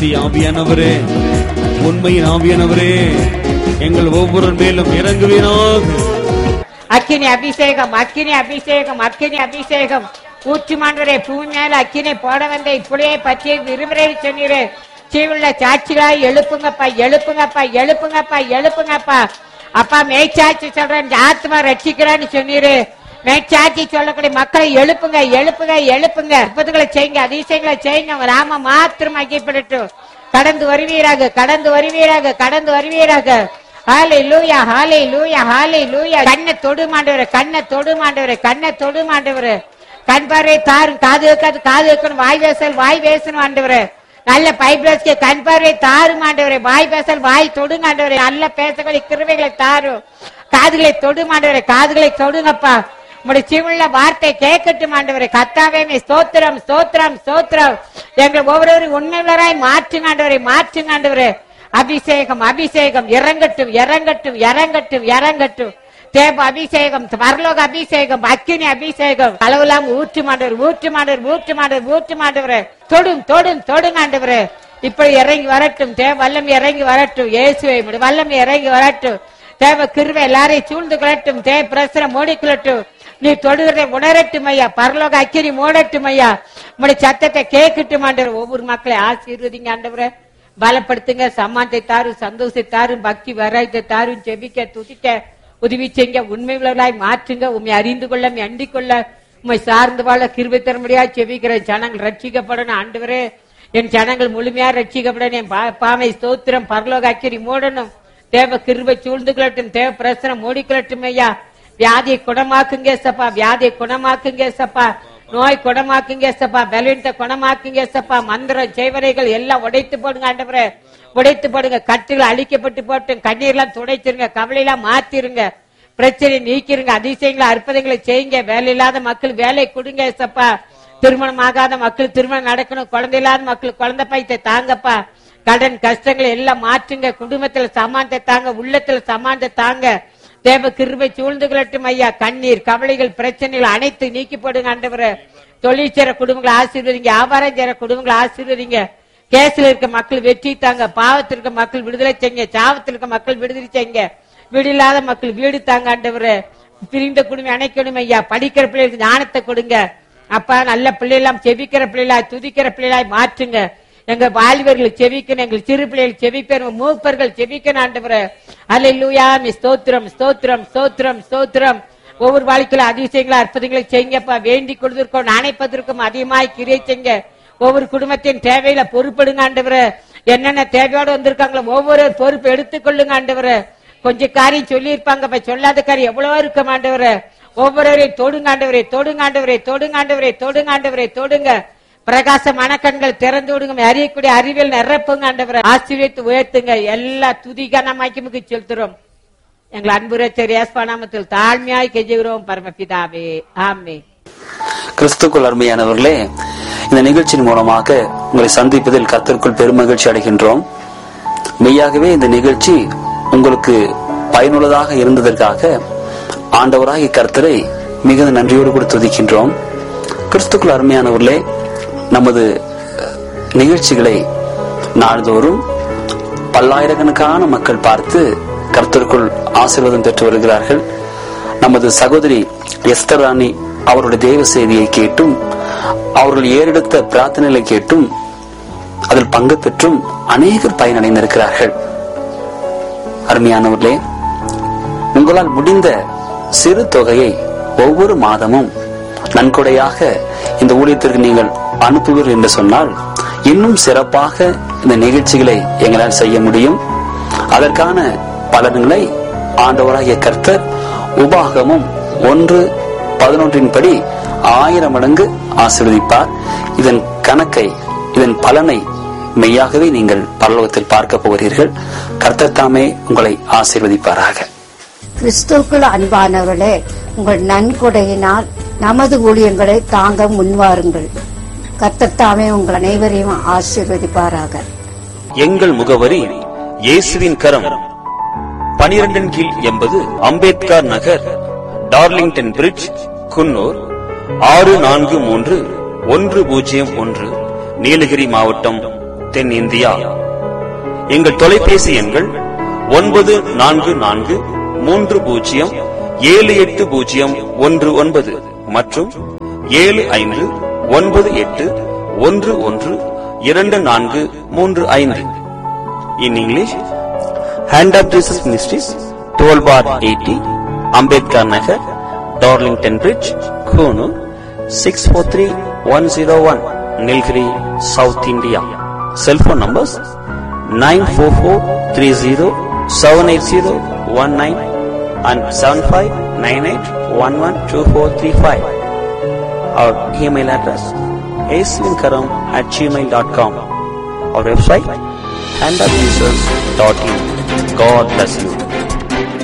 சத்திய ஆவியானவரே உண்மையின் ஆவியானவரே எங்கள் ஒவ்வொரு மேலும் இறங்குவீராக அக்கினி அபிஷேகம் அக்கினி அபிஷேகம் அக்கினி அபிஷேகம் ஊற்றுமாண்டவரே பூமி மேல அக்கினி போட வந்த இப்படியே பற்றி விரும்புகிறே சொன்னீரே சீவுள்ள சாட்சிகளாய் எழுப்புங்கப்பா எழுப்புங்கப்பா எழுப்புங்கப்பா எழுப்புங்கப்பா அப்பா மேய்ச்சாட்சி சொல்றேன் இந்த ஆத்மா ரட்சிக்கிறான்னு சொன்னீரு மேய்ச்சாட்சி சொல்லக்கூடிய மக்களை எழுப்புங்க எழுப்புங்க எழுப்புங்க அற்புதங்களை செய்யுங்க அதிசயங்களை செய்யுங்க உங்க ராம மாத்திரம் ஐக்கியப்படட்டும் கடந்து வருவீராக கடந்து வருவீராக கடந்து வருவீராக ஹாலே லூயா ஹாலே லூயா ஹாலே லூயா கண்ணை தொடு மாண்டவரே கண்ணை தொடு மாண்டவரே கண்ணை தொடு மாண்டவரே கண் பார்வை தாரும் காது வைக்காது காது வைக்கணும் வாய் பேசல் வாய் பேசணும் ஆண்டவரே நல்ல பைப்ரஸ்க்கு கண் பார்வை தாரும் ஆண்டவரே வாய் பேசல் வாய் தொடுங்க ஆண்டவரே நல்ல பேசக்கூடிய கிருவைகளை தாரும் காதுகளை தொடு மாண்டவரே காதுகளை தொடுங்கப்பா உங்களுடைய சிவுள்ள வார்த்தை கேட்கட்டும் ஆண்டவரே கத்தாவே மே ஸ்தோத்திரம் ஸ்தோத்திரம் ஸ்தோத்திரம் எங்கள் ஒவ்வொருவரும் உண்மையுள்ளராய் மாற்றுங்க ஆண்டவரே மாற்றுங்க ஆண்டவரே அபிஷேகம் அபிஷேகம் இறங்கட்டும் இறங்கட்டும் இறங்கட்டும் இறங்கட்டும் தேவ அபிஷேகம் பரலோக அபிஷேகம் அக்கினி அபிஷேகம் அளவுலாம் ஊற்று மாண்டவர் ஊற்று மாண்டவர் ஊற்று மாண்டவர் ஊற்று மாண்டவர் தொடும் தொடும் தொடுங்க ஆண்டவர் இப்படி இறங்கி வரட்டும் தேவ வல்லம் இறங்கி வரட்டும் இயேசுவை முடி வல்லம் இறங்கி வரட்டும் தேவ கிருவை எல்லாரையும் சூழ்ந்து கொள்ளட்டும் தேவ பிரசரம் மூடிக்கொள்ளட்டும் நீ தொடுகிறதை உணரட்டும் ஐயா பரலோக அக்கினி மூடட்டும் ஐயா உங்களுடைய சத்தத்தை கேட்கட்டும் ஆண்டவர் ஒவ்வொரு மக்களை ஆசீர்வதிங்க ஆண்டவரே பலப்படுத்துங்க சம்மானத்தை தாரும் சந்தோஷத்தை தாரும் பக்தி வராயத்தை தாரும் ஜெபிக்க துதிக்க உதவி செய்ய உண்மை உள்ளவர்களாய் மாற்றுங்க உண்மை அறிந்து கொள்ள உம்மை அண்டிக் கொள்ள உண்மை சார்ந்து வாழ கிருபை தர முடியாது ஜெபிக்கிற ஜனங்கள் ரட்சிக்கப்படணும் ஆண்டவரே என் ஜனங்கள் முழுமையா ரட்சிக்கப்படணும் என் பா- பாவை ஸ்தோத்திரம் பரலோக அக்கிரி மூடணும் தேவ கிருபை சூழ்ந்து கொள்ளட்டும் தேவ பிரசனம் மூடிக்கொள்ளட்டும் ஐயா வியாதியை குணமாக்குங்க சப்பா வியாதியை குணமாக்குங்க சப்பா நோய் குணமாக்குங்க சப்பா பலவீனத்தை குணமாக்குங்க சப்பா மந்திரம் செய்வரைகள் எல்லாம் உடைத்து போடுங்க ஆண்டவரே உடைத்து போடுங்க கட்டுகள் அழிக்கப்பட்டு போட்டும் கண்ணீர்லாம் துடைச்சிருங்க கவலையெல்லாம் மாத்திருங்க பிரச்சனை நீக்கிருங்க அதிசயங்களை அற்புதங்களை செய்யுங்க வேலை இல்லாத மக்கள் வேலை கொடுங்க சப்பா திருமணம் ஆகாத மக்கள் திருமணம் நடக்கணும் குழந்தை இல்லாத மக்கள் குழந்தை பைத்தை தாங்கப்பா கடன் கஷ்டங்களை எல்லாம் மாற்றுங்க குடும்பத்துல சமானத்தை தாங்க உள்ளத்துல சமானத்தை தாங்க தேவ கிருபை சூழ்ந்து கொள்ளட்டும் ஐயா கண்ணீர் கவலைகள் பிரச்சனைகள் அனைத்து நீக்கி போடுங்க ஆண்டவரே தொழில் செய்ற குடும்பங்களை ஆசீர்வதிங்க வியாபாரம் செய்ற குடும்பங்களை ஆசீர்வதிங்க கேஸ்ல இருக்க மக்கள் வெற்றி தாங்க பாவத்தில் இருக்க மக்கள் விடுதலை செய்யுங்க சாவத்தில் இருக்க மக்கள் விடுதலை செய்யுங்க வீடு இல்லாத மக்கள் வீடு தாங்க ஆண்டவரே பிரிந்த குடும்பம் அணைக்கணும் ஐயா படிக்கிற பிள்ளைகளுக்கு ஞானத்தை கொடுங்க அப்பா நல்ல பிள்ளைலாம் செபிக்கிற பிள்ளைகளாய் துதிக்கிற பிள்ளைகளாய் மாற்றுங்க எங்க வாலிபர்கள் செவிக்கணும் எங்கள் சிறு பிள்ளைகள் செவிக்கணும் மூப்பர்கள் செவிக்கணும் ஆண்டவரே அல்லேலூயா மி ஸ்தோத்திரம் ஸ்தோத்திரம் ஸ்தோத்திரம் ஸ்தோத்திரம் ஒவ்வொரு வாழ்க்கையில அதிசயங்களை அற்புதங்களை செய்யுங்கப்பா வேண்டிக் கொள்வதற்கும் நினைப்பதற்கும் அதிகமாய் கிரியை செய்யுங்க ஒவ்வொரு குடும்பத்தின் தேவையில பொறுப்படுங்க ஆண்டவரே என்னென்ன தேவையோடு வந்திருக்காங்களோ ஒவ்வொரு பொறுப்பு எடுத்துக்கொள்ளுங்க ஆண்டவரே கொஞ்சம் காரியம் சொல்லியிருப்பாங்க இப்ப சொல்லாத காரியம் எவ்வளவோ இருக்க மாண்டவரே ஒவ்வொருவரையும் தொடுங்க ஆண்டவரே தொடுங்க ஆண்டவரே தொடுங்க ஆண்டவரே தொடுங்க ஆண்டவரே தொடுங்க பிரகாசமான கண்கள் திறந்து விடுங்க அறியக்கூடிய அறிவியல் நிரப்புங்க ஆண்டவரை ஆசீர்வித்து உயர்த்துங்க எல்லா துதிகனமாக்கி செலுத்துறோம் எங்கள் அன்பு ரச்சர் ஏஸ்பானாமத்தில் தாழ்மையாய் கெஞ்சுகிறோம் பரமபிதாவே ஆமே கிறிஸ்துக்குள் அருமையானவர்களே இந்த நிகழ்ச்சியின் மூலமாக உங்களை சந்திப்பதில் கர்த்தருக்குள் பெருமகிழ்ச்சி அடைகின்றோம் மெய்யாகவே இந்த நிகழ்ச்சி உங்களுக்கு பயனுள்ளதாக இருந்ததற்காக ஆண்டவராகிய கர்த்தரை மிகுந்த நன்றியோடு கூட துதிக்கின்றோம் கிறிஸ்துக்குள் அருமையானவர்களே நமது நிகழ்ச்சிகளை நாள்தோறும் பல்லாயிரக்கணக்கான மக்கள் பார்த்து கர்த்தருக்குள் ஆசீர்வாதம் பெற்று வருகிறார்கள் நமது சகோதரி எஸ்தர் ராணி அவருடைய தேவ செய்தியை கேட்டும் அவர்கள் ஏறெடுத்த பிரார்த்தனைகளை கேட்டும் அதில் பங்கு பெற்றும் அநேகர் பயனடைந்திருக்கிறார்கள் அருமையானவர்களே உங்களால் முடிந்த சிறு தொகையை ஒவ்வொரு மாதமும் நன்கொடையாக இந்த ஊழியத்திற்கு நீங்கள் அனுப்புவீர்கள் என்று சொன்னால் இன்னும் சிறப்பாக இந்த நிகழ்ச்சிகளை எங்களால் செய்ய முடியும் அதற்கான பலன்களை ஆண்டவராகிய கர்த்தர் உபாகமும் ஒன்று பதினொன்றின் படி ஆயிரம் மடங்கு ஆசீர்வதிப்பார் இதன் கணக்கை இதன் பலனை மெய்யாகவே நீங்கள் பரலோகத்தில் பார்க்க போகிறீர்கள் கர்த்தர் தாமே உங்களை ஆசீர்வதிப்பாராக கிறிஸ்துவுக்குள் அன்பானவர்களே உங்கள் நன்கொடையினால் நமது ஊழியங்களை தாங்க முன்வாருங்கள் கத்தத்தாமே உங்கள் அனைவரையும் ஆசீர்வதிப்பாராக எங்கள் முகவரி இயேசுவின் கரம் பனிரெண்டின் கீழ் எண்பது அம்பேத்கர் நகர் டார்லிங்டன் பிரிட்ஜ் குன்னூர் ஆறு நான்கு மூன்று ஒன்று பூஜ்ஜியம் ஒன்று நீலகிரி மாவட்டம் தென்னிந்தியா எங்கள் தொலைபேசி எண்கள் ஒன்பது நான்கு நான்கு மூன்று பூஜ்ஜியம் ஏழு எட்டு பூஜ்ஜியம் ஒன்று ஒன்பது மற்றும் ஏழு ஐந்து ஒன்பது எட்டு ஒன்று ஒன்று இரண்டு நான்கு மூன்று ஐந்து in English hand of Jesus ministries twelve bar eighty Ambedkar Nagar Darlington bridge Coonoor six four three one zero one Nilgiri south India cellphone numbers nine four four three zero seven eight zero one nine and seven five nine eight one one two four three five our email address aslinkaram at Gmail dot com our website hand of Jesus dot in God bless you